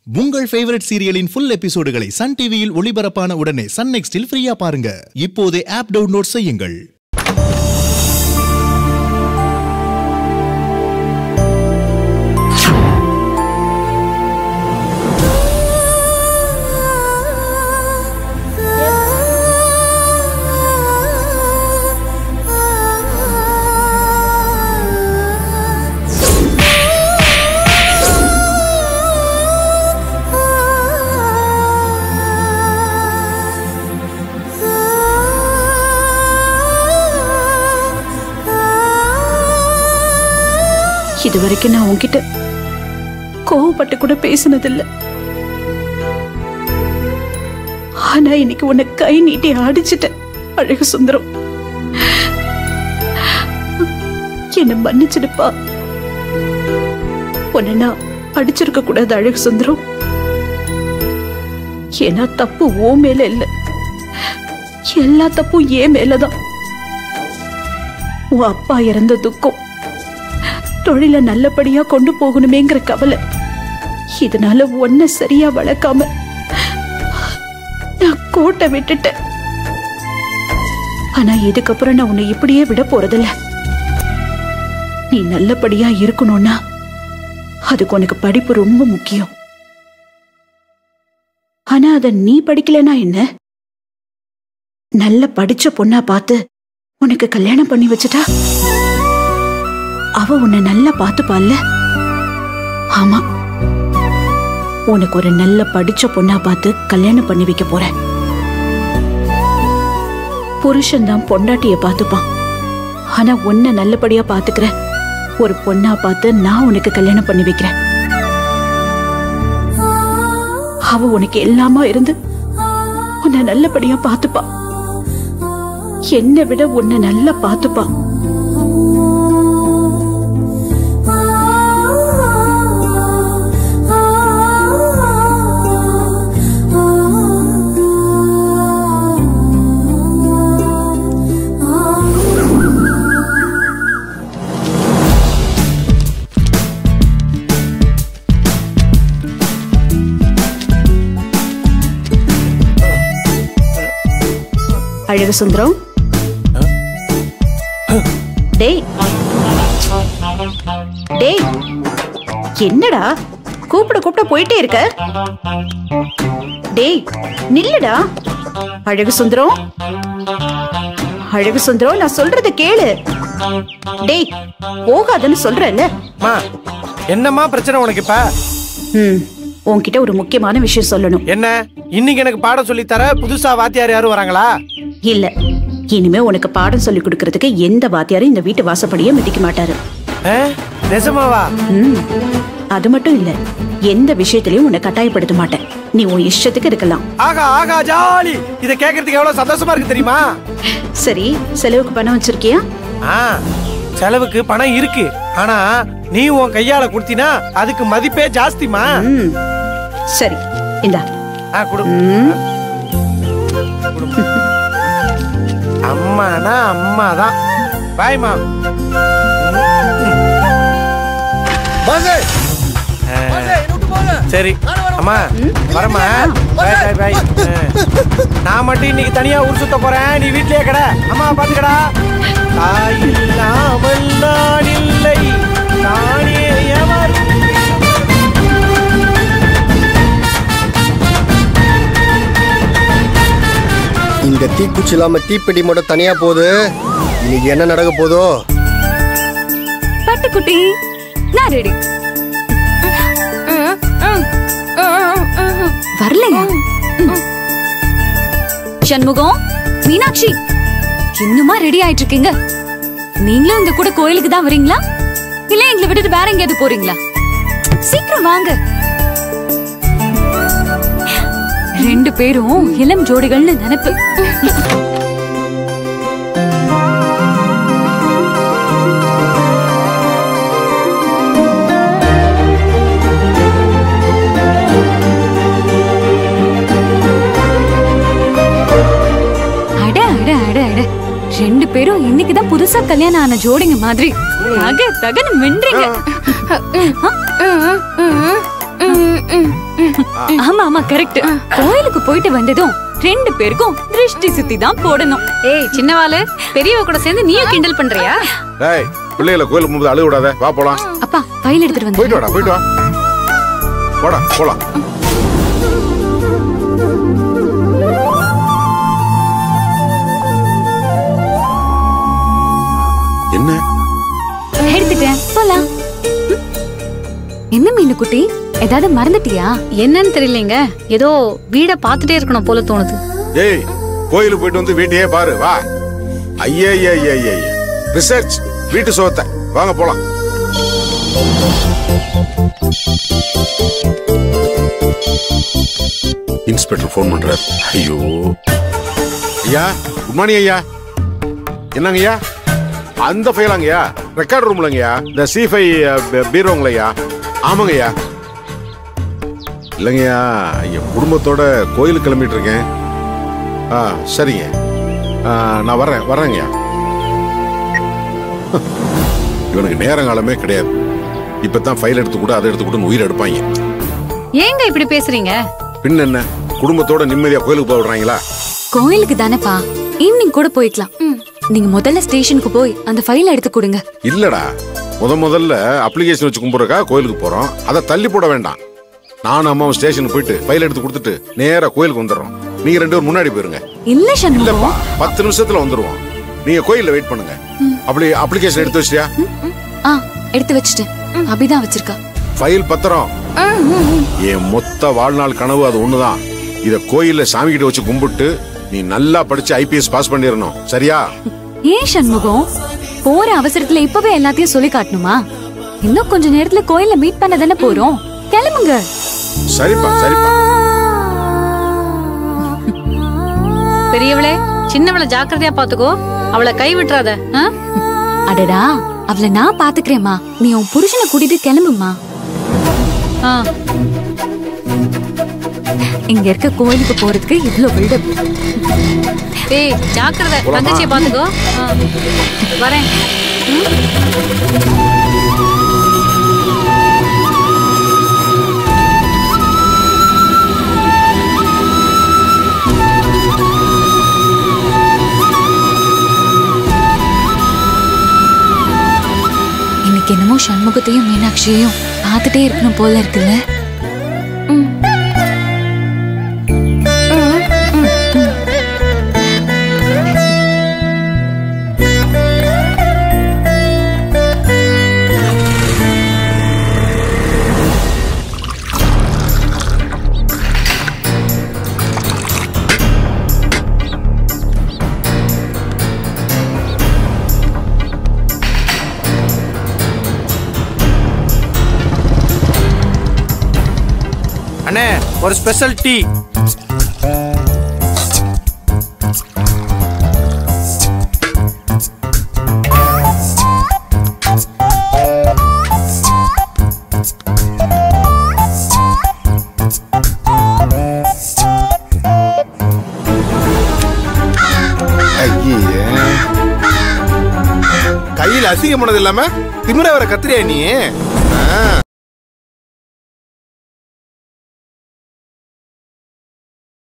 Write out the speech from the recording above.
உங்கள் ஃபேவரட் சீரியலின் ஃபுல் எபிசோடுகளை சன் டிவியில் ஒளிபரப்பான உடனே சன் நெக்ஸ்டில் ஃப்ரீயா பாருங்க இப்போதே ஆப் டவுன்லோட் செய்யுங்கள் இது வரைக்கும் நான் உன்கிட்ட கோவப்பட்டு கூட பேசினதில்ல ஆனா இன்னைக்கு உன்னை கை நீட்டி அடிச்சிட்டேன் அழகு சுந்தரம் என்ன மன்னிச்சிடுப்பா உன்னை நான் அடிச்சிருக்க கூடாது அழகு சுந்தரம் ஏன்னா தப்பு ஓ மேல இல்ல எல்லா தப்பும் ஏன் மேலதான் உன் அப்பா இறந்த துக்கம் தொழில நல்லபடியா கொண்டு போகணுமேங்கிற கவலை இதனால ஒன்ன சரியா வளர்க்காம நான் கோட்டை விட்டுட்டேன் ஆனா இதுக்கப்புறம் நான் உன்னை இப்படியே விட போறதில்ல நீ நல்லபடியா இருக்கணும்னா அதுக்கு உனக்கு படிப்பு ரொம்ப முக்கியம் ஆனா அத நீ படிக்கலனா என்ன நல்ல படிச்ச பொண்ணா பார்த்து உனக்கு கல்யாணம் பண்ணி வச்சுட்டா அவ உன்னை நல்லா பார்த்துப்பால்ல ஆமா உனக்கு ஒரு நல்ல படிச்ச பொண்ணா பார்த்து கல்யாணம் பண்ணி வைக்க போறேன் புருஷன் தான் பொண்டாட்டிய பார்த்துப்பான் ஆனா உன்னை நல்லபடியா பாத்துக்கிற ஒரு பொண்ணா பார்த்து நான் உனக்கு கல்யாணம் பண்ணி வைக்கிறேன் அவ உனக்கு எல்லாமா இருந்து உன்னை நல்லபடியா பார்த்துப்பா என்னை விட உன்னை நல்லா பார்த்துப்பா அழகு சுந்தரம் டேய் டேய் என்னடா கூப்பிட கூப்பிட போயிட்டே இருக்க டேய் நில்லுடா அழகு சுந்தரம் அழகு சுந்தரம் நான் சொல்றத கேளு டேய் போகாதன்னு சொல்றேன்ல மா என்னம்மா பிரச்சனை உனக்கு இப்ப ம் உன்கிட்ட ஒரு முக்கியமான விஷயம் சொல்லணும் என்ன இன்னைக்கு எனக்கு பாடம் சொல்லித் தர புதுசா வாத்தியார் யாரும் வராங்களா இல்ல இனிமே உனக்கு பாடம் சொல்லி கொடுக்கறதுக்கு எந்த வாத்தியாரும் இந்த வீட்டு வாசப்படியே மிதிக்க மாட்டாரு ஆ? நிஜமாவா ம் அது மட்டும் இல்ல எந்த விஷயத்திலயும் உன்னை கட்டாயப்படுத்த மாட்டேன் நீ உன் இஷ்டத்துக்கு இருக்கலாம் ஆகா ஆகா ஜாலி இத கேக்குறதுக்கு எவ்வளவு சந்தோஷமா இருக்கு தெரியுமா சரி செலவுக்கு பணம் வச்சிருக்கியா ஆ செலவுக்கு பணம் இருக்கு ஆனா நீ உன் கையால கொடுத்தினா அதுக்கு மதிப்பே ஜாஸ்திமா ம் சரி இந்தா ஆ குடு ம் குடுமா அம்மானா அம்மா தான் பாய்மா சரி அம்மா வரமா பாய் பாய் பாய் நான் மட்டும் இன்னைக்கு தனியா ஊர் சுத்த போறேன் நீ வீட்லயே கடை அம்மா பாத்துக்கடா தாய் இல்லாமல் நான் இல்லை தானே எவர் இங்க தீக்குச்சி இல்லாம தீப்பெட்டி மட்டும் தனியா போகுது இன்னைக்கு என்ன நடக்க போதோ பட்டுக்குட்டி நான் ரெடி வரலையா சண்முகம் மீனாட்சி இன்னுமா ரெடி ஆயிட்டு இருக்கீங்க நீங்களும் இந்த கூட கோயிலுக்கு தான் வரீங்களா இல்ல எங்களை விட்டுட்டு வேற எங்கேயாவது போறீங்களா சீக்கிரம் வாங்க ரெண்டு பேரும் இளம் ஜோடிகள்னு நினைப்பு அட அட அட அட ரெண்டு பேரும் இன்னைக்குதான் புதுசா கல்யாணம் ஆன ஜோடிங்க மாதிரி தக தகன்னு மின்றீங்க ஆமா ஆமா கரெக்ட் கோயிலுக்கு போயிட்டு வந்ததும் ரெண்டு பேருக்கும் திருஷ்டி சுத்தி தான் போடணும் ஏய் சின்னவாளு பெரியவ கூட சேர்ந்து நீயும் கிண்டல் பண்றியா டேய் பிள்ளைகளை கோயிலுக்கு போகும்போது அழுக விடாத வா போலாம் அப்பா ஃபைல் எடுத்துட்டு வந்து போயிட்டு வாடா போயிட்டு வா போடா போலாம் என்ன எடுத்துட்டேன் போலாம் ம். என்ன மீனு குட்டி ஏதாவது மறந்துட்டியா என்னன்னு தெரியலங்க ஏதோ வீட பாத்துட்டே இருக்கணும் போல தோணுது ஏய் கோயிலுக்கு போயிட்டு வந்து வீட்டையே பாரு வா ஐயே ஐயே ஐயே ஐயே ரிசர்ச் வீட்டு சோத்தை வாங்க போலாம் இன்ஸ்பெக்டர் ஃபோன் பண்றாரு ஐயோ ஐயா குட் மார்னிங் ஐயா என்னங்க ஐயா அந்த ஃபைலாங்கய்யா ரெக்கார்ட் ரூம்லங்கய்யா இந்த சி ஃபைவ் பீரோங்களையா ஆமாங்கய்யா இல்லைங்கய்யா என் குடும்பத்தோட கோயிலுக்கு கிளம்பிட்டு இருக்கேன் ஆ சரிங்க ஆ, நான் வர்றேன் வர்றேங்கய்யா இவனுக்கு நேரங்காலமே கிடையாது இப்பதான் ஃபைல் எடுத்து கூட அதை எடுத்து கூட உயிர் எடுப்பாங்க ஏங்க இப்படி பேசுறீங்க பின் என்ன குடும்பத்தோட நிம்மதியா கோயிலுக்கு போய் விடுறாங்களா கோயிலுக்கு தானேப்பா ஈவினிங் கூட போய்க்கலாம் நீங்க முதல்ல ஸ்டேஷனுக்கு போய் அந்த ஃபைலை எடுத்து கொடுங்க இல்லடா முத முதல்ல அப்ளிகேஷன் வச்சு கும்பிட்றக்கா கோயிலுக்கு போறோம் அதை தள்ளி போட வேண்டாம் நானும் அம்மாவும் ஸ்டேஷனுக்கு போயிட்டு ஃபைல் எடுத்து கொடுத்துட்டு நேரா கோயிலுக்கு வந்துடுறோம் நீங்க ரெண்டு பேரும் முன்னாடி போயிருங்க இல்ல இல்லப்பா சண்முகம் பத்து நிமிஷத்துல வந்துருவோம் நீங்க கோயில்ல வெயிட் பண்ணுங்க அப்படி அப்ளிகேஷன் எடுத்து வச்சியா ஆ எடுத்து வச்சுட்டேன் அபிதான் வச்சிருக்கா ஃபைல் பத்திரம் என் மொத்த வாழ்நாள் கனவு அது ஒண்ணுதான் இத கோயில்ல சாமி கிட்ட வச்சு கும்பிட்டு நீ நல்லா படிச்சு ஐபிஎஸ் பாஸ் பண்ணிடணும் சரியா ஏன் சண்முகம் போற அவசரத்துல இப்பவே எல்லாத்தையும் சொல்லி காட்டணுமா இன்னும் கொஞ்ச நேரத்துல கோயில்ல மீட் பண்ண தானே போறோம் கிளம்புங்க சரிப்பா சரிப்பா பெரியவளே சின்னவளை ஜாக்கிரதையா பாத்துக்கோ அவளை கை விட்டுறாத ஆ? அடடா அவளை நான் பாத்துக்கிறேம்மா நீ உன் புருஷனை கூட்டிட்டு கிளம்புமா ஆ இங்க இருக்க கோயிலுக்கு போறதுக்கு இவ்ளோ பில்டப் ஏய் ஜாக்கிரதை தங்கச்சியை பாத்துக்கோ ஆ. வரேன் இன்னைக்கு என்னமோ சண்முகத்தையும் மீனாட்சியையும் பார்த்துட்டே இருக்கணும் போல இருக்குல்ல ம். அண்ணே ஒரு ஸ்பெஷல் டீ ஐயே கையில் அசிங்கமானது இல்லாம திமிர வர கத்திரியா நீ ஆ.